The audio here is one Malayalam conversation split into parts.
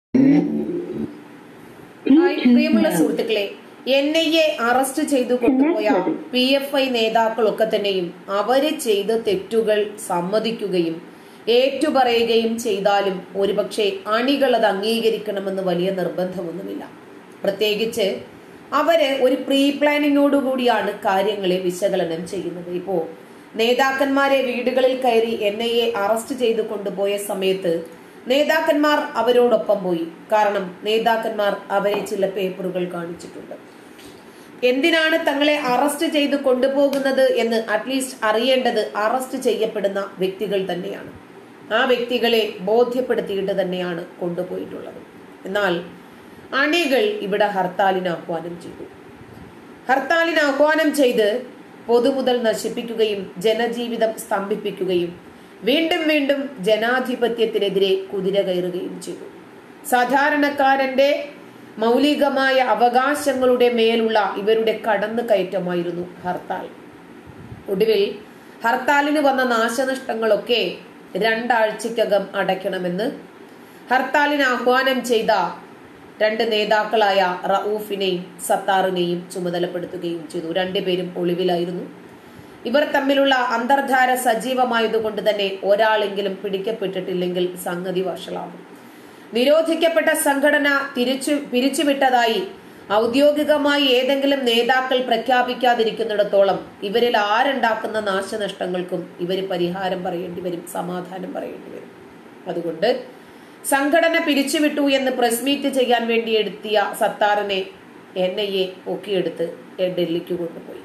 ഹായ് പ്രിയമുള്ള സുഹൃത്തുക്കളെ എൻ ഐ എ അറസ്റ്റ് ചെയ്തു കൊണ്ടുപോയ പി എഫ് ഐ നേതാക്കളൊക്കെ തന്നെയും അവര് ചെയ്ത തെറ്റുകൾ സമ്മതിക്കുകയും ഏറ്റുപറയുകയും ചെയ്താലും ഒരുപക്ഷെ അണികൾ അത് അംഗീകരിക്കണമെന്ന് വലിയ നിർബന്ധമൊന്നുമില്ല പ്രത്യേകിച്ച് അവര് ഒരു പ്രീ പ്ലാനിങ്ങോടുകൂടിയാണ് കാര്യങ്ങളെ വിശകലനം ചെയ്യുന്നത് ഇപ്പോ നേതാക്കന്മാരെ വീടുകളിൽ കയറി എൻ ഐ എ അറസ്റ്റ് ചെയ്തു കൊണ്ടുപോയ സമയത്ത് നേതാക്കന്മാർ അവരോടൊപ്പം പോയി കാരണം നേതാക്കന്മാർ അവരെ ചില പേപ്പറുകൾ കാണിച്ചിട്ടുണ്ട് എന്തിനാണ് തങ്ങളെ അറസ്റ്റ് ചെയ്ത് കൊണ്ടുപോകുന്നത് എന്ന് അറ്റ്ലീസ്റ്റ് അറിയേണ്ടത് അറസ്റ്റ് ചെയ്യപ്പെടുന്ന വ്യക്തികൾ തന്നെയാണ് ആ വ്യക്തികളെ ബോധ്യപ്പെടുത്തിയിട്ട് തന്നെയാണ് കൊണ്ടുപോയിട്ടുള്ളത് എന്നാൽ അണികൾ ഇവിടെ ഹർത്താലിന് ആഹ്വാനം ചെയ്തു ഹർത്താലിന് ആഹ്വാനം ചെയ്ത് പൊതുമുതൽ നശിപ്പിക്കുകയും ജനജീവിതം സ്തംഭിപ്പിക്കുകയും വീണ്ടും വീണ്ടും ജനാധിപത്യത്തിനെതിരെ കുതിര കയറുകയും ചെയ്തു സാധാരണക്കാരന്റെ മൗലികമായ അവകാശങ്ങളുടെ മേലുള്ള ഇവരുടെ കടന്നു കയറ്റമായിരുന്നു ഹർത്താൽ ഒടുവിൽ ഹർത്താലിന് വന്ന നാശനഷ്ടങ്ങളൊക്കെ രണ്ടാഴ്ചക്കകം അടയ്ക്കണമെന്ന് ഹർത്താലിന് ആഹ്വാനം ചെയ്ത രണ്ട് നേതാക്കളായ റഊഫിനെയും സത്താറിനെയും ചുമതലപ്പെടുത്തുകയും ചെയ്തു രണ്ടുപേരും ഒളിവിലായിരുന്നു ഇവർ തമ്മിലുള്ള അന്തർധാര സജീവമായതുകൊണ്ട് തന്നെ ഒരാളെങ്കിലും പിടിക്കപ്പെട്ടിട്ടില്ലെങ്കിൽ സംഗതി വഷളാകും നിരോധിക്കപ്പെട്ട സംഘടന തിരിച്ചു പിരിച്ചുവിട്ടതായി ഔദ്യോഗികമായി ഏതെങ്കിലും നേതാക്കൾ പ്രഖ്യാപിക്കാതിരിക്കുന്നിടത്തോളം ഇവരിൽ ആരുണ്ടാക്കുന്ന നാശനഷ്ടങ്ങൾക്കും ഇവർ പരിഹാരം പറയേണ്ടി വരും സമാധാനം പറയേണ്ടി വരും അതുകൊണ്ട് സംഘടന പിരിച്ചുവിട്ടു എന്ന് പ്രസ് മീറ്റ് ചെയ്യാൻ വേണ്ടി എത്തിയ സത്താറിനെ എൻ ഐ എ പൊക്കിയെടുത്ത് ഡൽഹിക്ക് കൊണ്ടുപോയി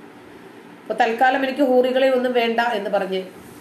അപ്പൊ തൽക്കാലം എനിക്ക് ഹൂറികളെ ഒന്നും വേണ്ട എന്ന് പറഞ്ഞ്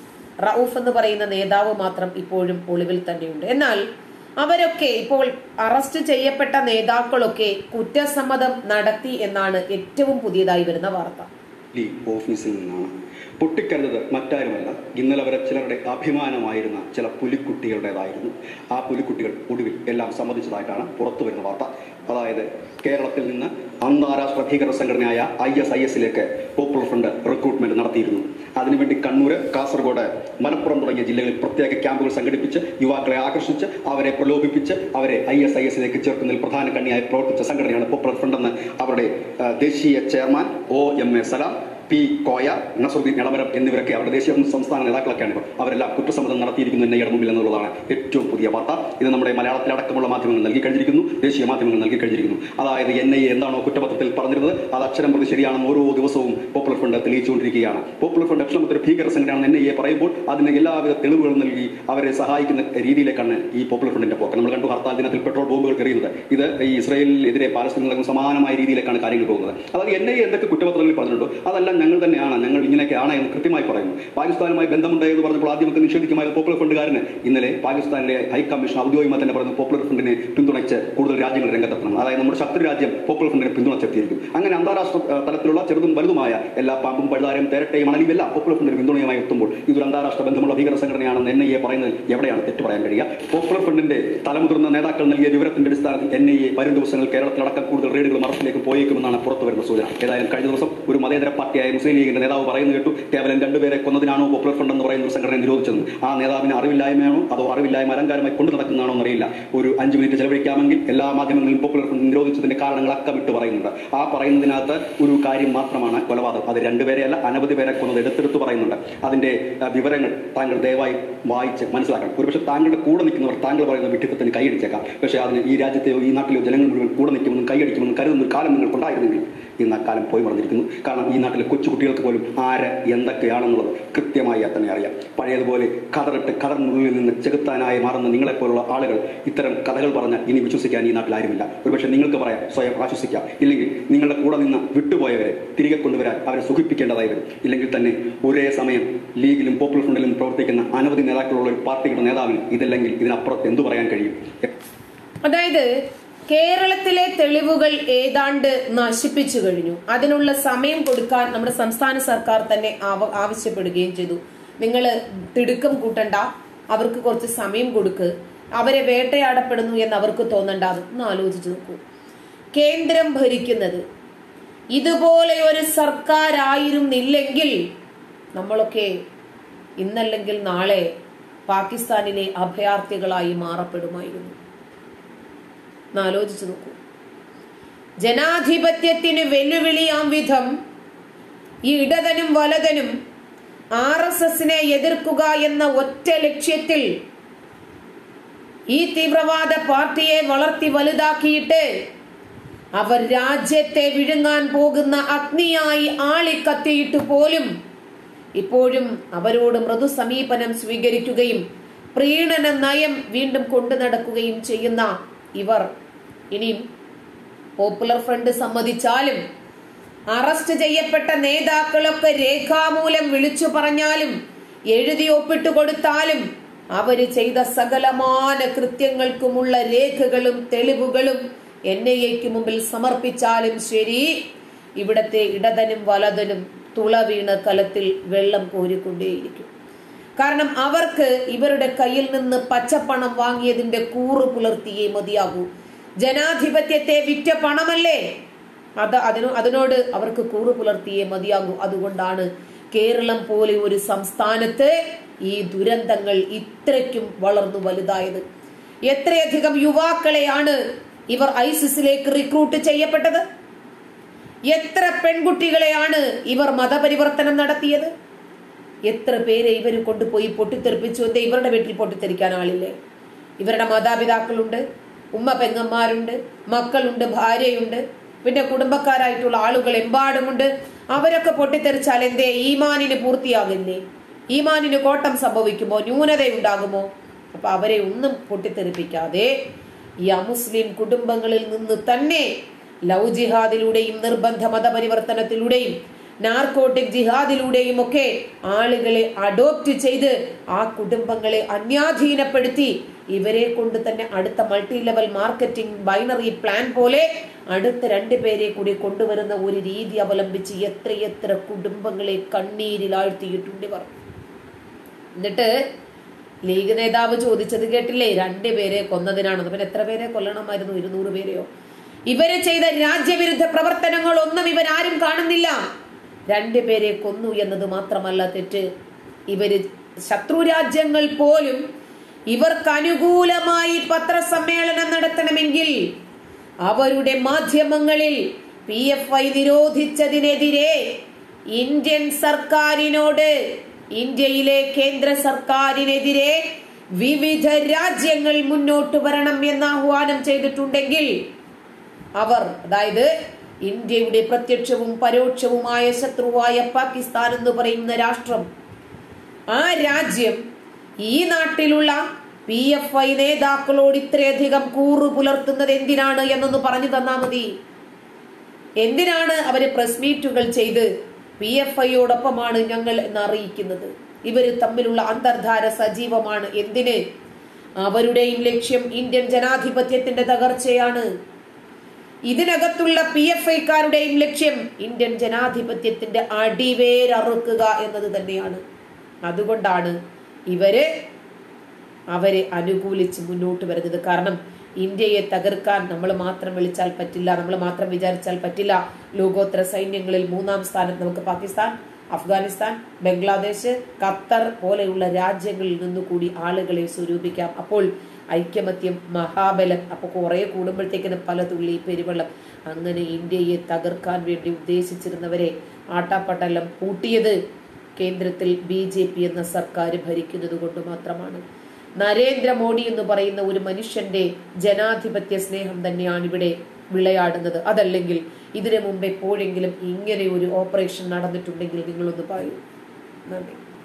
റൌഫ് എന്ന് പറയുന്ന നേതാവ് മാത്രം ഇപ്പോഴും ഒളിവിൽ തന്നെയുണ്ട് എന്നാൽ അവരൊക്കെ ഇപ്പോൾ അറസ്റ്റ് ചെയ്യപ്പെട്ട നേതാക്കളൊക്കെ കുറ്റസമ്മതം നടത്തി എന്നാണ് ഏറ്റവും പുതിയതായി വരുന്ന വാർത്ത ഈ ഓഫീസിൽ നിന്നാണ് പൊട്ടിക്കരുത് മറ്റാരുമല്ല ഇന്നലെ വരെ ചിലരുടെ അഭിമാനമായിരുന്ന ചില പുലിക്കുട്ടികളുടേതായിരുന്നു ആ പുലിക്കുട്ടികൾ ഒടുവിൽ എല്ലാം സമ്മതിച്ചതായിട്ടാണ് പുറത്തു വരുന്ന വാർത്ത അതായത് കേരളത്തിൽ നിന്ന് അന്താരാഷ്ട്ര ഭീകര സംഘടനയായ ഐ എസ് ഐ എസിലേക്ക് പോപ്പുലർ ഫ്രണ്ട് റിക്രൂട്ട്മെന്റ് നടത്തിയിരുന്നു അതിനുവേണ്ടി കണ്ണൂര് കാസർഗോഡ് മലപ്പുറം തുടങ്ങിയ ജില്ലകളിൽ പ്രത്യേക ക്യാമ്പുകൾ സംഘടിപ്പിച്ച് യുവാക്കളെ ആകർഷിച്ച് അവരെ പ്രലോഭിപ്പിച്ച് അവരെ ഐ എസ് ഐ എസിലേക്ക് ചേർക്കുന്നതിൽ പ്രധാന കണ്ണിയായി പ്രവർത്തിച്ച സംഘടനയാണ് പോപ്പുലർ ഫ്രണ്ട് എന്ന് അവരുടെ ആ, ദേശീയ chairman O M A Salam P Koya Nasaruddin Elamaram എന്നിവരൊക്കെ അവരുടെ ദേശീയ സംസ്ഥാന നേതാക്കളൊക്കെയാണ് ഇവർ അവരെല്ലാം കുറ്റസമ്മതം നടത്തിയിരിക്കുന്നു എന്നയുടെ മുമ്പിൽ എന്നുള്ളതാണ് ഏറ്റവും പുതിയ വാർത്ത ഇത് നമ്മുടെ മലയാളത്തിലടക്കമുള്ള മാധ്യമങ്ങൾ നൽകി കഴിഞ്ഞിരിക്കുന്നു ദേശീയ മാധ്യമങ്ങൾ നൽകി കഴിഞ്ഞിരിക്കുന്നു അതായത് എൻ ഐ എ എന്താണോ കുറ്റപത്രത്തിൽ പറഞ്ഞിരുന്നത് അത് അക്ഷരം പ്രതി ശരിയാണെന്ന് ഓരോ ദിവസവും പോപ്പുലർ ഫ്രണ്ട് തെളിയിച്ചുകൊണ്ടിരിക്കുകയാണ് പോപ്പുലർ ഫ്രണ്ട് അക്ഷരമൊരു ഭീകര സംഘടനയാണെന്ന് എൻ ഐ എ പറയുമ്പോൾ അതിന് എല്ലാവിധ തെളിവുകളും നൽകി അവരെ സഹായിക്കുന്ന രീതിയിലേക്കാണ് ഈ പോപ്പുലർ ഫ്രണ്ടിന്റെ പോക്ക് നമ്മൾ കണ്ടു ഹർത്താൽ ദിനത്തിൽ പെട്രോൾ ബോംബുകൾ എറിയുന്നത് ഇത് ഈ ഇസ്രയേലിനെതിരെ പാലസ്തീനിൽ നടക്കുന്ന സമാനമായ രീതിയിലേക്കാണ് കാര്യങ്ങൾ പോകുന്നത് അതായത് എൻ ഐ എ എന്തൊക്കെ കുറ്റപത്രങ്ങളിൽ പറഞ്ഞിട്ടുണ്ടോ അതെല്ലാം ഞങ്ങൾ തന്നെയാണ് ഞങ്ങൾ ഇങ്ങനെയൊക്കെയാണ് എന്ന് കൃത്യമായി പറയുന്നു പാകിസ്ഥാനുമായി ബന്ധമുണ്ട് എന്ന് പറഞ്ഞപ്പോൾ ആദ്യമൊക്കെ നിഷേധിക്കുമായിരുന്നു പോപ്പുലർ ഫ്രണ്ടുകാരന് ഇന്നലെ പാകിസ്ഥാനിലെ ഹൈക്കമ്മീഷൻ ഔദ്യോഗികമായി തന്നെ പറയുന്നു പോപ്പുലർ ഫ്രണ്ടിനെ പിന്തുണച്ച് കൂടുതൽ രാജ്യങ്ങൾ രംഗത്തെത്തണം അതായത് നമ്മുടെ ശത്രു രാജ്യം പോപ്പുലർ ഫ്രണ്ടിനെ പിന്തുണച്ചെത്തിയിരിക്കും അങ്ങനെ അന്താരാഷ്ട്ര ആ, തലത്തിലുള്ള ചെറുതും വലുതുമായ എല്ലാ പാമ്പും പഴുതാരം തേരട്ടയും അണലിയും എല്ലാം പോപ്പുലർ ഫ്രണ്ടിന് പിന്തുണയുമായി എത്തുമ്പോൾ ഇതൊരു അന്താരാഷ്ട്ര ബന്ധമുള്ള ഭീകര സംഘടനയാണെന്ന് എൻ ഐ എ പറയുന്നതിൽ എവിടെയാണ് തെറ്റ് പറയാൻ കഴിയുക പോപ്പുലർ ഫ്രണ്ടിന്റെ തലമുതിർന്ന നേതാക്കൾ നൽകിയ വിവരത്തിന്റെ അടിസ്ഥാനത്തിൽ എൻ ഐ എ വരും ദിവസങ്ങൾ കേരളത്തിലടക്കം കൂടുതൽ റെയ്ഡുകളും അറസ്റ്റിലേക്ക് പോയേക്കുമെന്നാണ് പുറത്തു വരുന്ന സൂചന ഏതായാലും കഴിഞ്ഞ ദിവസം ഒരു മതേതര പാർട്ടിയായ മുസ്ലിം ലീഗിന്റെ നേതാവ് പറയുന്നു കേട്ടു കേവലം രണ്ടുപേരെ കൊന്നതിനാണോ പോപ്പുലർ ഫ്രണ്ട് എന്ന് പറയുന്ന ഒരു സംഘടന നിരോധിച്ചത് ആ നേതാവിന് അറിവില്ലായ്മയാണോ അതോ അറിവില്ലായ്മ അലങ്കാരമായി കൊണ്ടു നടക്കുന്നതാണോ എന്നറിയില്ല ഒരു അഞ്ച് മിനിറ്റ് ചെലവഴിക്കാമെങ്കിൽ എല്ലാ മാധ്യമങ്ങളിലും പോപ്പുലർ ഫ്രണ്ട് നിരോധിച്ചതിന്റെ കാരണങ്ങളൊക്കെ വിട്ട് പറയുന്നുണ്ട് ആ പറയുന്നതിനകത്ത് ഒരു കാര്യം മാത്രമാണ് കൊലപാതകം അത് രണ്ടുപേരെയല്ല അനവധി പേരെ കൊന്നത് എടുത്തെടുത്ത് പറയുന്നുണ്ട് അതിന്റെ ആ, വിവരങ്ങൾ താങ്കൾ ദയവായി വായിച്ച് മനസ്സിലാക്കണം ഒരുപക്ഷെ താങ്കളുടെ കൂടെ നിൽക്കുന്നവർ താങ്കൾ പറയുന്ന വിട്ടിത്തത്തിന് കൈയടിച്ചേക്കാം പക്ഷേ അതിന് ഈ രാജ്യത്തെയോ ഈ നാട്ടിലെയോ ജനങ്ങൾ മുഴുവൻ കൂടെ നിൽക്കുമെന്നും കൈയടിക്കുമെന്നും കരുതുന്ന ഒരു കാലം നിങ്ങൾക്കുണ്ടായിരുന്നെങ്കിൽ ഇന്ന് ആ കാലം പോയി മറന്നിരിക്കുന്നു കാരണം ഈ നാട്ടിലെ കൊച്ചു കുട്ടികൾക്ക് പോലും ആര് എന്തൊക്കെയാണെന്നുള്ളത് കൃത്യമായി തന്നെ അറിയാം പഴയതുപോലെ കതറിട്ട് കതറിനുള്ളിൽ നിന്ന് ചെകുത്താനായി മാറുന്ന നിങ്ങളെപ്പോലുള്ള ആളുകൾ ഇത്തരം കഥകൾ പറഞ്ഞാൽ ഇനി വിശ്വസിക്കാൻ ഈ നാട്ടിൽ ആരുമില്ല ഒരുപക്ഷെ നിങ്ങൾക്ക് പറയാം സ്വയം ആശ്വസിക്കാം ഇല്ലെങ്കിൽ നിങ്ങളുടെ കൂടെ നിന്ന് വിട്ടുപോയവരെ തിരികെ കൊണ്ടുവരാൻ അവരെ സുഖിപ്പിക്കേണ്ടതായി വരും ഇല്ലെങ്കിൽ തന്നെ ഒരേ സമയം ലീഗിലും പോപ്പുലർ ഫ്രണ്ടിലും പ്രവർത്തിക്കുന്ന അനവധി നേതാക്കളുള്ള ഒരു പാർട്ടിയുടെ നേതാവിന് ഇതല്ലെങ്കിൽ ഇതിനപ്പുറത്ത് എന്തു പറയാൻ കഴിയും അതായത് കേരളത്തിലെ തെളിവുകൾ ഏതാണ്ട് നശിപ്പിച്ചു കഴിഞ്ഞു അതിനുള്ള സമയം കൊടുക്കാൻ നമ്മുടെ സംസ്ഥാന സർക്കാർ തന്നെ ആവ- ആവശ്യപ്പെടുകയും ചെയ്തു നിങ്ങൾ തിടുക്കം കൂട്ടണ്ട അവർക്ക് കുറച്ച് സമയം കൊടുക്ക് അവരെ വേട്ടയാടപ്പെടുന്നു എന്ന് അവർക്ക് തോന്നണ്ട അതൊന്ന് ആലോചിച്ച് നോക്കൂ കേന്ദ്രം ഭരിക്കുന്നത് ഇതുപോലെ ഒരു സർക്കാരായിരുന്നില്ലെങ്കിൽ നമ്മളൊക്കെ ഇന്നല്ലെങ്കിൽ നാളെ പാകിസ്ഥാനിലെ അഭയാർത്ഥികളായി മാറപ്പെടുമായിരുന്നു ഒന്ന് ആലോചിച്ചു നോക്കൂ ജനാധിപത്യത്തിന് വെല്ലുവിളിയാം വിധം ഈ ഇടതനും വലതനും ആർ എസ് എസിനെ എതിർക്കുക എന്ന ഒറ്റ ലക്ഷ്യത്തിൽ ഈ തീവ്രവാദ പാർട്ടിയെ വളർത്തി വലുതാക്കിയിട്ട് അവർ രാജ്യത്തെ വിഴുങ്ങാൻ പോകുന്ന അഗ്നിയായി ആളിക്കത്തിയിട്ട് പോലും ഇപ്പോഴും അവരോട് മൃദു സമീപനം സ്വീകരിക്കുകയും പ്രീണന നയം വീണ്ടും കൊണ്ടു നടക്കുകയും ചെയ്യുന്ന ഇവർ ഇനിയും പോപ്പുലർ ഫ്രണ്ട് സമ്മതിച്ചാലും അറസ്റ്റ് ചെയ്യപ്പെട്ട നേതാക്കളൊക്കെ രേഖാമൂലം വിളിച്ചു പറഞ്ഞാലും എഴുതി ഒപ്പിട്ട് കൊടുത്താലും അവര് ചെയ്ത സകലമാന കൃത്യങ്ങൾക്കുമുള്ള രേഖകളും തെളിവുകളും എൻ ഐ എക്ക് മുമ്പിൽ സമർപ്പിച്ചാലും ശരി ഇവിടത്തെ ഇടതനും വലതനും തുള വീണ കലത്തിൽ വെള്ളം കോരിക്കൊണ്ടേയിരിക്കും കാരണം അവർക്ക് ഇവരുടെ കയ്യിൽ നിന്ന് പച്ചപ്പണം വാങ്ങിയതിന്റെ കൂറ് പുലർത്തിയേ മതിയാകൂ ജനാധിപത്യത്തെ വിറ്റ പണമല്ലേ അത് അതിനോ അതിനോട് അവർക്ക് കൂറ് പുലർത്തിയേ മതിയാകൂ അതുകൊണ്ടാണ് കേരളം പോലെ ഒരു സംസ്ഥാനത്ത് ഈ ദുരന്തങ്ങൾ ഇത്രയ്ക്കും വളർന്നു വലുതായത് എത്രയധികം യുവാക്കളെയാണ് ഇവർ ഐസിസിലേക്ക് റിക്രൂട്ട് ചെയ്യപ്പെട്ടത് എത്ര പെൺകുട്ടികളെയാണ് ഇവർ മതപരിവർത്തനം നടത്തിയത് എത്ര പേരെ ഇവർ കൊണ്ടുപോയി പൊട്ടിത്തെറിപ്പിച്ചു എന്താ ഇവരുടെ വീട്ടിൽ പൊട്ടിത്തെറിക്കാൻ ആളില്ലേ ഇവരുടെ മാതാപിതാക്കളുണ്ട് ഉമ്മ പെങ്ങന്മാരുണ്ട് മക്കളുണ്ട് ഭാര്യയുണ്ട് പിന്നെ കുടുംബക്കാരായിട്ടുള്ള ആളുകൾ എമ്പാടുമുണ്ട് അവരൊക്കെ പൊട്ടിത്തെറിച്ചാൽ എന്തേ ഈമാനിന് പൂർത്തിയാകില്ലേ ഈമാനിന് കോട്ടം സംഭവിക്കുമോ ന്യൂനതയുണ്ടാകുമോ അപ്പൊ അവരെ ഒന്നും പൊട്ടിത്തെറിപ്പിക്കാതെ ഈ അമുസ്ലിം കുടുംബങ്ങളിൽ നിന്ന് തന്നെ ലവ് ജിഹാദിലൂടെയും നിർബന്ധ മതപരിവർത്തനത്തിലൂടെയും നാർക്കോട്ടിക് ജിഹാദിലൂടെയും ഒക്കെ ആളുകളെ അഡോപ്റ്റ് ചെയ്ത് ആ കുടുംബങ്ങളെ അന്യാധീനപ്പെടുത്തി ഇവരെ കൊണ്ട് തന്നെ അടുത്ത multi level marketing binary plan പോലെ അടുത്ത രണ്ടുപേരെ കൂടി കൊണ്ടുവരുന്ന ഒരു രീതി അവലംബിച്ച് എത്രയെത്ര കുടുംബങ്ങളെ കണ്ണീരിലാഴ്ത്തിയിട്ടുണ്ട് ഇവർ എന്നിട്ട് ലീഗ് നേതാവ് ചോദിച്ചത് കേട്ടില്ലേ രണ്ടുപേരെ കൊന്നതിനാണെന്ന് പിന്നെ എത്ര പേരെ കൊല്ലണമായിരുന്നു ഇരുന്നൂറ് പേരെയോ ഇവര് ചെയ്ത രാജ്യവിരുദ്ധ പ്രവർത്തനങ്ങൾ ഒന്നും ഇവരാരും കാണുന്നില്ല രണ്ടുപേരെ കൊന്നു എന്നത് മാത്രമല്ല തെറ്റ് ഇവര് ശത്രു രാജ്യങ്ങൾ പോലും ഇവർക്ക് അനുകൂലമായി പത്രസമ്മേളനം നടത്തണമെങ്കിൽ അവരുടെ മാധ്യമങ്ങളിൽ പി എഫ് ഐ നിരോധിച്ചതിനെതിരെ ഇന്ത്യൻ സർക്കാരിനോട് ഇന്ത്യയിലെ കേന്ദ്ര സർക്കാരിനെതിരെ വിവിധ രാജ്യങ്ങൾ മുന്നോട്ട് വരണം എന്ന് ആഹ്വാനം ചെയ്തിട്ടുണ്ടെങ്കിൽ അവർ അതായത് ഇന്ത്യയുടെ പ്രത്യക്ഷവും പരോക്ഷവുമായ ശത്രുവായ പാകിസ്ഥാൻ എന്ന് പറയുന്ന രാഷ്ട്രം ആ രാജ്യം ഈ നാട്ടിലുള്ള പി എഫ് ഐ നേതാക്കളോട് ഇത്രയധികം കൂറു പുലർത്തുന്നത് എന്തിനാണ് എന്നൊന്ന് പറഞ്ഞു തന്നാ മതി എന്തിനാണ് അവര് പ്രസ് മീറ്റുകൾ ചെയ്ത് പി എഫ് ഐയോടൊപ്പമാണ് ഞങ്ങൾ എന്ന് അറിയിക്കുന്നത് ഇവര് തമ്മിലുള്ള അന്തർധാര സജീവമാണ് എന്തിന് അവരുടെയും ലക്ഷ്യം ഇന്ത്യൻ ജനാധിപത്യത്തിന്റെ തകർച്ചയാണ് ഇതിനകത്തുള്ള പി എഫ് ഐക്കാരുടെയും ലക്ഷ്യം ഇന്ത്യൻ ജനാധിപത്യത്തിന്റെ അടിവേരറുക്കുക എന്നത് തന്നെയാണ് അതുകൊണ്ടാണ് ഇവര് അവരെ അനുകൂലിച്ച് മുന്നോട്ട് വരുന്നത് കാരണം ഇന്ത്യയെ തകർക്കാൻ നമ്മൾ മാത്രം വിളിച്ചാൽ പറ്റില്ല നമ്മൾ മാത്രം വിചാരിച്ചാൽ പറ്റില്ല ലോകോത്തര സൈന്യങ്ങളിൽ മൂന്നാം സ്ഥാനത്ത് നമുക്ക് പാകിസ്ഥാൻ അഫ്ഗാനിസ്ഥാൻ ബംഗ്ലാദേശ് ഖത്തർ പോലെയുള്ള രാജ്യങ്ങളിൽ നിന്നു കൂടി ആളുകളെ സ്വരൂപിക്കാം അപ്പോൾ ഐക്യമത്യം മഹാബലം അപ്പൊ കുറെ കൂടുമ്പോഴത്തേക്കിന് പല തുള്ളി പെരുവെള്ളം അങ്ങനെ ഇന്ത്യയെ തകർക്കാൻ വേണ്ടി ഉദ്ദേശിച്ചിരുന്നവരെ ആട്ടാപ്പട്ടെല്ലാം പൂട്ടിയത് കേന്ദ്രത്തിൽ ബി ജെ പി എന്ന സർക്കാർ ഭരിക്കുന്നത് കൊണ്ട് മാത്രമാണ് നരേന്ദ്രമോദി എന്ന് പറയുന്ന ഒരു മനുഷ്യന്റെ ജനാധിപത്യ സ്നേഹം തന്നെയാണ് ഇവിടെ വിളയാടുന്നത് അതല്ലെങ്കിൽ ഇതിനു മുമ്പ് എപ്പോഴെങ്കിലും ഇങ്ങനെ ഒരു ഓപ്പറേഷൻ നടന്നിട്ടുണ്ടെങ്കിൽ നിങ്ങളൊന്ന് പറയൂ നന്ദി